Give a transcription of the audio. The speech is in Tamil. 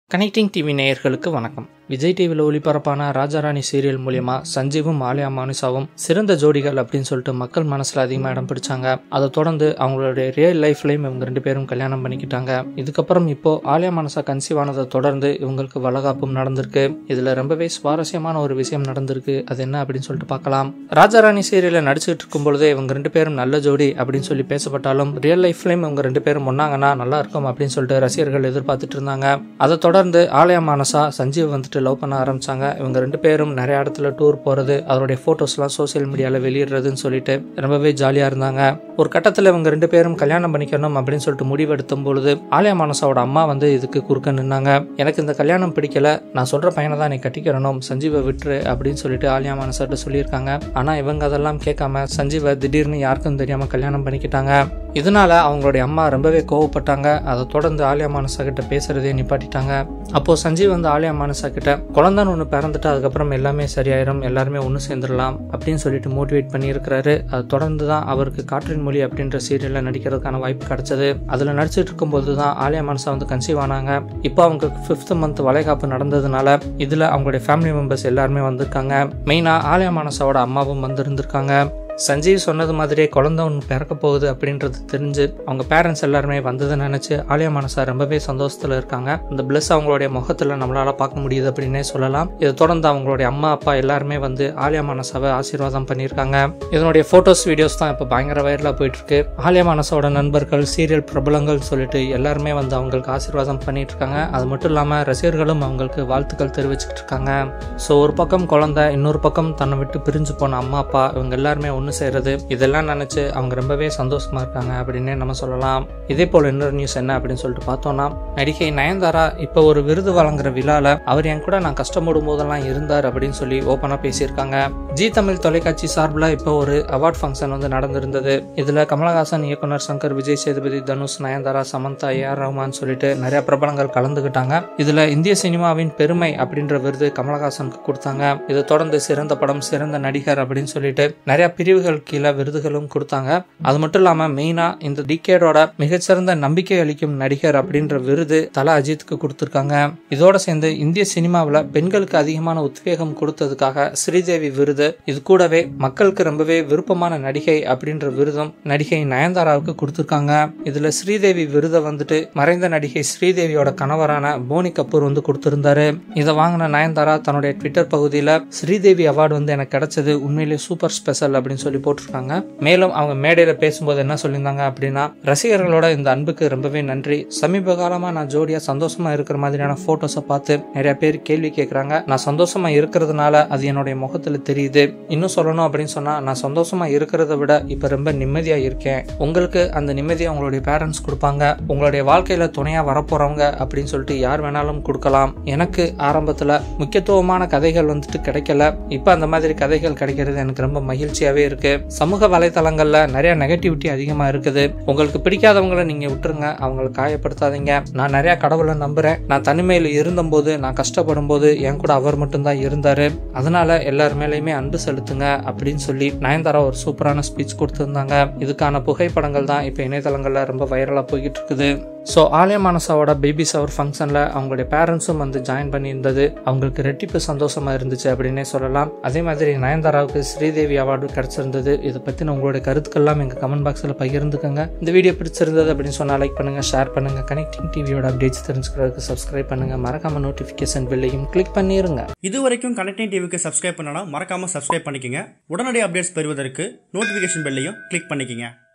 கனெக்டிங் டிவி நேயர்களுக்கு வணக்கம் விஜய் டிவியில் ஒளிபரப்பான ராஜாராணி சீரியல் மூலியமா சஞ்சீவும் ஆலியா மானுசாவும் சிறந்த ஜோடிகள் அப்படின்னு சொல்லிட்டு மக்கள் மனசுல அதிகமாக இடம் பிடிச்சாங்க அதை தொடர்ந்து அவங்களுடைய ரியல் லைஃப்லையும் இவங்க ரெண்டு பேரும் கல்யாணம் பண்ணிக்கிட்டாங்க இதுக்கப்புறம் இப்போ ஆலியா மானசா கன்சீவ் ஆனதை தொடர்ந்து இவங்களுக்கு வளகாப்பும் நடந்திருக்கு இதுல ரொம்பவே சுவாரஸ்யமான ஒரு விஷயம் நடந்திருக்கு அது என்ன அப்படின்னு சொல்லிட்டு பார்க்கலாம் ராஜாராணி சீரியல்ல நடிச்சுட்டு இருக்கும் பொழுதே இவங்க ரெண்டு பேரும் நல்ல ஜோடி அப்படின்னு சொல்லி பேசப்பட்டாலும் ரியல் லைஃப்லயும் இவங்க ரெண்டு பேரும் ஒன்னாங்கன்னா நல்லா இருக்கும் அப்படின்னு சொல்லிட்டு ரசிகர்கள் எதிர்பார்த்துட்டு இருந்தாங்க அதை தொடர்ந்து ஆலயா மானசா சஞ்சீவ் வந்துட்டு லவ் பண்ண ஆரம்பிச்சாங்க இவங்க ரெண்டு பேரும் நிறைய இடத்துல டூர் போறது அவருடைய போட்டோஸ்லாம் சோசியல் மீடியாவில் வெளியிடுறதுன்னு சொல்லிட்டு ரொம்பவே ஜாலியாக இருந்தாங்க ஒரு கட்டத்தில் இவங்க ரெண்டு பேரும் கல்யாணம் பண்ணிக்கணும் அப்படின்னு சொல்லிட்டு முடிவெடுத்தும் பொழுது ஆலயா மானசாவோட அம்மா வந்து இதுக்கு குறுக்க நின்னாங்க எனக்கு இந்த கல்யாணம் பிடிக்கல நான் சொல்ற பையனை தான் நீ கட்டிக்கிறணும் சஞ்சீவை விட்டுரு அப்படின்னு சொல்லிட்டு ஆலியா மானசாட்ட சொல்லியிருக்காங்க ஆனா இவங்க அதெல்லாம் கேட்காம சஞ்சீவை திடீர்னு யாருக்கும் தெரியாம கல்யாணம் பண்ணிக்கிட்டாங்க இதனால அவங்களுடைய அம்மா ரொம்பவே கோவப்பட்டாங்க அதை தொடர்ந்து ஆலியா மானசா கிட்ட பேசுறதே நிப்பாட்டிட்டாங்க அப்போ சஞ்சீவ் வந்து ஆலியா மானசா கிட்ட குழந்தைன்னு ஒன்று பிறந்துட்டு அதுக்கப்புறம் எல்லாமே சரியாயிரும் எல்லாருமே ஒன்று சேர்ந்துடலாம் அப்படின்னு சொல்லிட்டு மோட்டிவேட் பண்ணியிருக்கிறாரு அது தொடர்ந்து தான் அவருக்கு காற்றின் மொழி அப்படின்ற சீரியலில் நடிக்கிறதுக்கான வாய்ப்பு கிடைச்சது அதில் நடிச்சிட்டு இருக்கும்போது தான் ஆலியா மானசா வந்து கன்சீவ் ஆனாங்க இப்போ அவங்க ஃபிஃப்த் மந்த் வளைகாப்பு நடந்ததுனால இதில் அவங்களுடைய ஃபேமிலி மெம்பர்ஸ் எல்லாருமே வந்திருக்காங்க மெயினாக ஆலியா மானசாவோட அம்மாவும் வந்திருந்திருக்காங்க சஞ்சீவ் சொன்னது மாதிரியே குழந்தை ஒன்று பிறக்க போகுது அப்படின்றது தெரிஞ்சு அவங்க பேரண்ட்ஸ் எல்லாருமே வந்ததை நினச்சி ஆலியா மனசா ரொம்பவே சந்தோஷத்தில் இருக்காங்க அந்த பிளஸ் அவங்களுடைய முகத்தில் நம்மளால பார்க்க முடியுது அப்படின்னே சொல்லலாம் இதை தொடர்ந்து அவங்களுடைய அம்மா அப்பா எல்லாருமே வந்து ஆலியா மனசாவை ஆசீர்வாதம் பண்ணியிருக்காங்க இதனுடைய ஃபோட்டோஸ் வீடியோஸ் தான் இப்போ பயங்கர வைரலாக போயிட்டு இருக்கு ஆலியா மனசாவோட நண்பர்கள் சீரியல் பிரபலங்கள் சொல்லிட்டு எல்லாருமே வந்து அவங்களுக்கு ஆசீர்வாதம் பண்ணிட்டு இருக்காங்க அது மட்டும் இல்லாமல் ரசிகர்களும் அவங்களுக்கு வாழ்த்துக்கள் தெரிவிச்சுட்டு இருக்காங்க ஸோ ஒரு பக்கம் குழந்தை இன்னொரு பக்கம் தன்னை விட்டு பிரிஞ்சு போன அம்மா அப்பா இவங்க எல்லாருமே ஒன்று சேர்றது இதெல்லாம் நினச்சி அவங்க ரொம்பவே சந்தோஷமா இருக்காங்க அப்படின்னே நம்ம சொல்லலாம் இதே போல் இன்னொரு நியூஸ் என்ன அப்படின்னு சொல்லிட்டு பார்த்தோம்னா நடிகை நயன்தாரா இப்போ ஒரு விருது வழங்குற விழால அவர் என் கூட நான் கஷ்டப்படும் போதெல்லாம் இருந்தார் அப்படின்னு சொல்லி ஓப்பனாக பேசியிருக்காங்க ஜி தமிழ் தொலைக்காட்சி சார்பில் இப்போ ஒரு அவார்ட் ஃபங்க்ஷன் வந்து நடந்திருந்தது இதில் கமலஹாசன் இயக்குனர் சங்கர் விஜய் சேதுபதி தனுஷ் நயன்தாரா சமந்தா ஏ ஆர் ரஹ்மான் சொல்லிட்டு நிறைய பிரபலங்கள் கலந்துக்கிட்டாங்க இதில் இந்திய சினிமாவின் பெருமை அப்படின்ற விருது கமலஹாசனுக்கு கொடுத்தாங்க இதை தொடர்ந்து சிறந்த படம் சிறந்த நடிகர் அப்படின்னு சொல்லிட்டு நிறைய பிரிவுகள் கீழே விருதுகளும் கொடுத்தாங்க அது மட்டும் இல்லாமல் மெயினாக இந்த டிகேடோட மிகச்சிறந்த நம்பிக்கை அளிக்கும் நடிகர் அப்படின்ற விருது தல அஜித்துக்கு கொடுத்துருக்காங்க இதோட சேர்ந்து இந்திய சினிமாவில் பெண்களுக்கு அதிகமான உத்வேகம் கொடுத்ததுக்காக ஸ்ரீதேவி விருது இது கூடவே மக்களுக்கு ரொம்பவே விருப்பமான நடிகை அப்படின்ற விருதும் நடிகை நயன்தாராவுக்கு கொடுத்துருக்காங்க இதுல ஸ்ரீதேவி விருதை வந்துட்டு மறைந்த நடிகை ஸ்ரீதேவியோட கணவரான போனி கபூர் வந்து கொடுத்திருந்தாரு இதை வாங்கின நயன்தாரா தன்னுடைய ட்விட்டர் பகுதியில் ஸ்ரீதேவி அவார்டு வந்து எனக்கு கிடைச்சது உண்மையிலேயே சூப்பர் ஸ்பெஷல் அப்படின்னு சொல்லி போட்டிருக்காங்க மேலும் அவங்க மேடையில பேசும்போது என்ன சொல்லியிருந்தாங்க அப்படின்னா ரசிகர்களோட இந்த அன்புக்கு ரொம்பவே நன்றி சமீப காலமா நான் ஜோடியா சந்தோஷமா இருக்கிற மாதிரியான போட்டோஸை பார்த்து நிறைய பேர் கேள்வி கேட்கறாங்க நான் சந்தோஷமா இருக்கிறதுனால அது என்னுடைய முகத்துல தெரியுது இன்னும் சொல்லணும் அப்படின்னு சொன்னா நான் சந்தோஷமா இருக்கிறத விட இப்ப ரொம்ப நிம்மதியா இருக்கேன் உங்களுக்கு அந்த நிம்மதியை உங்களுடைய பேரண்ட்ஸ் கொடுப்பாங்க உங்களுடைய வாழ்க்கையில துணையா வரப்போறவங்க அப்படின்னு சொல்லிட்டு யார் வேணாலும் கொடுக்கலாம் எனக்கு ஆரம்பத்துல முக்கியத்துவமான கதைகள் வந்துட்டு கிடைக்கல இப்ப அந்த மாதிரி கதைகள் கிடைக்கிறது எனக்கு ரொம்ப மகிழ்ச்சியாவே இருக்கு சமூக வலைதளங்கள்ல நிறைய நெகட்டிவிட்டி அதிகமா இருக்குது உங்களுக்கு பிடிக்காதவங்களை நீங்க விட்டுருங்க அவங்களை காயப்படுத்தாதீங்க நான் நிறைய கடவுளை நம்புறேன் நான் தனிமையில் இருந்தபோது நான் கஷ்டப்படும் போது என் கூட அவர் மட்டும்தான் இருந்தாரு அதனால எல்லார் மேலேயுமே அன்பு செலுத்துங்க அப்படின்னு சொல்லி நயன்தாரா ஒரு சூப்பரான ஸ்பீச் கொடுத்துருந்தாங்க இதுக்கான புகைப்படங்கள் தான் இப்போ இணையதளங்கள்ல ரொம்ப வைரலா போய்கிட்டு இருக்குது ஸோ ஆலய மானசாவோட பேபி சவர் ஃபங்க்ஷனில் அவங்களுடைய பேரண்ட்ஸும் வந்து ஜாயின் பண்ணியிருந்தது அவங்களுக்கு ரெட்டிப்பு சந்தோஷமா இருந்துச்சு அப்படின்னே சொல்லலாம் அதே மாதிரி நயன்தாராவுக்கு ஸ்ரீதேவி அவார்டு கிடைச்சிருந்தது இதை பற்றின உங்களுடைய கருத்துக்கள்லாம் எங்கள் கமெண்ட் பாக்ஸில் பகிர்ந்துக்கங்க இந்த வீடியோ பிடிச்சிருந்தது அப்படின்னு சொன்னால் லைக் பண்ணுங்க ஷேர் பண்ணுங்க கனெக்டிங் டிவியோட அப்டேட்ஸ் தெரிஞ்சுக்கிறதுக்கு சப்ஸ்கிரைப் பண்ணுங்க மறக்காம நோட்டிஃபிகேஷன் பில்லையும் கிளிக் பண்ணிருங்க இது வரைக்கும் கனெக்டிங் டிவிக்கு சப்ஸ்கிரைப் பண்ணனா மறக்காம சப்ஸ்கிரைப் பண்ணிக்கங்க உடனடி அப்டேட்ஸ் பெறுவதற்கு நோட்டிஃபிகேஷன் பெல்லையும் கிளிக் பண்ணிக்கங்க